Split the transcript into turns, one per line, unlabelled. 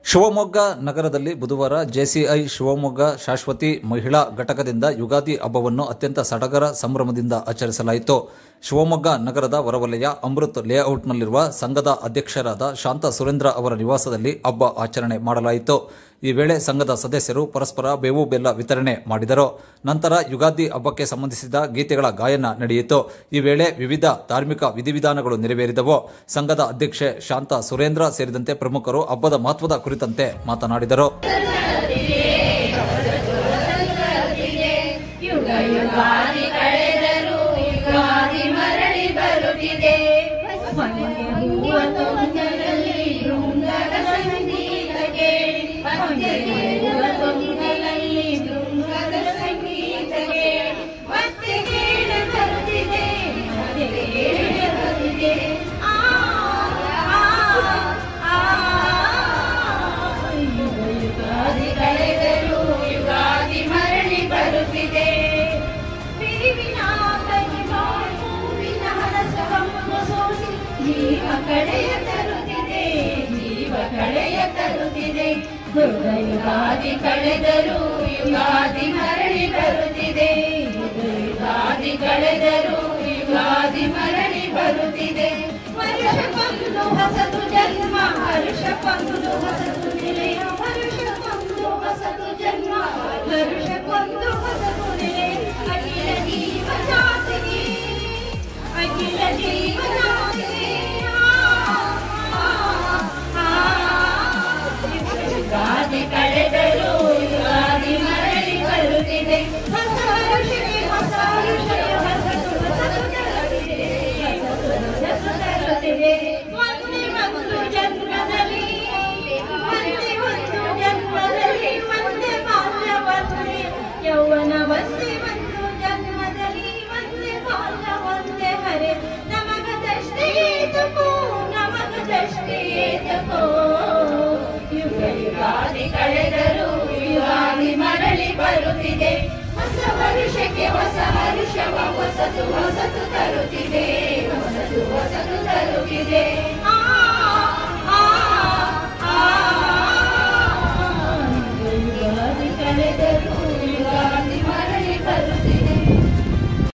ಶಿವಮೊಗ್ಗ ನಗರದಲ್ಲಿ ಬುಧವಾರ ಜೆಸಿಐ ಶಿವಮೊಗ್ಗ ಶಾಶ್ವತಿ ಮಹಿಳಾ ಘಟಕದಿಂದ ಯುಗಾದಿ ಹಬ್ಬವನ್ನು ಅತ್ಯಂತ ಸಡಗರ ಸಂಭ್ರಮದಿಂದ ಆಚರಿಸಲಾಯಿತು ಶಿವಮೊಗ್ಗ ನಗರದ ಹೊರವಲಯ ಅಮೃತ್ ಲೇಔಟ್ನಲ್ಲಿರುವ ಸಂಘದ ಅಧ್ಯಕ್ಷರಾದ ಶಾಂತ ಸುರೇಂದ್ರ ಅವರ ನಿವಾಸದಲ್ಲಿ ಹಬ್ಬ ಆಚರಣೆ ಮಾಡಲಾಯಿತು ಈ ವೇಳೆ ಸಂಘದ ಸದಸ್ಯರು ಪರಸ್ಪರ ಬೇವು ಬೆಲ್ಲ ವಿತರಣೆ ಮಾಡಿದರು ನಂತರ ಯುಗಾದಿ ಹಬ್ಬಕ್ಕೆ ಸಂಬಂಧಿಸಿದ ಗೀತೆಗಳ ಗಾಯನ ನಡೆಯಿತು ಈ ವೇಳೆ ವಿವಿಧ ಧಾರ್ಮಿಕ ವಿಧಿವಿಧಾನಗಳು ನೆರವೇರಿದವು ಸಂಘದ ಅಧ್ಯಕ್ಷೆ ಶಾಂತ ಸುರೇಂದ್ರ ಸೇರಿದಂತೆ ಪ್ರಮುಖರು ಹಬ್ಬದ ಮಹತ್ವದ ಕುರಿತಂತೆ ಮಾತನಾಡಿದರು
ಯುಗ ಯುಗಾದಿ ಕಳೆದರು ಯುಗಾದಿ ಮರಳಿ ಬರುತ್ತಿದೆ ಮನೆಯ ಹೂವ ತೊಂದರಲ್ಲಿ ಬೃಂದದ ಸಂಗೀತ ಕೇಳಿ ಮತ್ತೆಗೆ ಹೂವ ತೊಂದರಲ್ಲಿ ಬೃಂದದ ಸಂಗೀತ ಕೇಳಿ ಮತ್ತೆ ಕೇಳ ಬರುತ್ತಿದೆ ಮತ್ತೆ ಕೇಳ ಬರುತ್ತಿದೆ ಆ ಆ, ಆ, ಯುಗ ಯುಗಾದಿ ಕಳೆದರು ಯುಗಾದಿ ಮರಳಿ ಬರುತ್ತಿದೆ ಬಿರಿವಿನ ಕೈಗೋ ಹೂವಿನ ಹರಸವನ್ನು ಸೋಸಿ ಜೀವ ಕಳೆಯ ತರುತ್ತಿದೆ ಜೀವ ಕಳೆಯ ತರುತ್ತಿದೆ ಯುಗ ಯುಗಾದಿ ಕಳೆದರು ಯುಗಾದಿ ಮರಳಿ ಬರುತ್ತಿದೆ ಯುಗ ಯುಗಾದಿ ಕಳೆದರು ಯುಗಾದಿ ಮರಳಿ ಬರುತ್ತಿದೆ ವರ್ಷಕ್ಕೊಂದು ಹೊಸತು ಜನ್ಮ ಹರ್ಷಕ್ಕೊಂದು ಹೊಸತು ನಿಲಯ ಹರ್ಷಕ್ಕೊಂದು ಹೊಸತು ಜನ್ಮ ಹರ್ಷಕ್ಕೊಂದು ಹೊಸತು ನಿಲಯ ಅಖಿಲ ಜೀವ ಜಾತಿಗೆ ಅಖಿಲ ಜೀವ ಜಾತಿಗೆ ಯುಗಾದಿ ಕಳೆದರು ಯುಗಾದಿ ಮರಳಿ ಬರುತ್ತಿದೆ ಹೊಸ ಋಷಿಗೆ ಹೊಸ ಋಷಿಯ ಹೊಸತು ಹೊಸತು ತರುತ್ತಿದೆ ಹೊಸತು ತರುತ್ತಿದೆ ಒಂದೇ ಒಂದು ಜನ್ಮದಲ್ಲಿ ಒಂದೇ ಒಂದು ಜನ್ಮದಲ್ಲಿ ಒಂದೇ ಬಾಲ್ಯ ಒಂದೇ ಯೌವನ ಒಂದೇ ಒಂದು ಜನ್ಮದಲ್ಲಿ ಒಂದೇ ಬಾಲ್ಯ ಒಂದೇ ಹರೆ ನಮಗದಷ್ಟೇ ತಕೋ ನಮಗದಷ್ಟೇ ತಕೋ ಯುಗ ಯುಗಾದಿ ಕಳೆದರು ಯುಗಾದಿ ಮರಳಿ ಬರುತ್ತಿದೆ ಹೊಸ ವರುಷಕ್ಕೆ ಹೊಸ ಹರುಷವ ಹೊಸತು ಹೊಸತು ತರುತ್ತಿದೆ ಹೊಸತು ಹೊಸತು ತರುತ್ತಿದೆ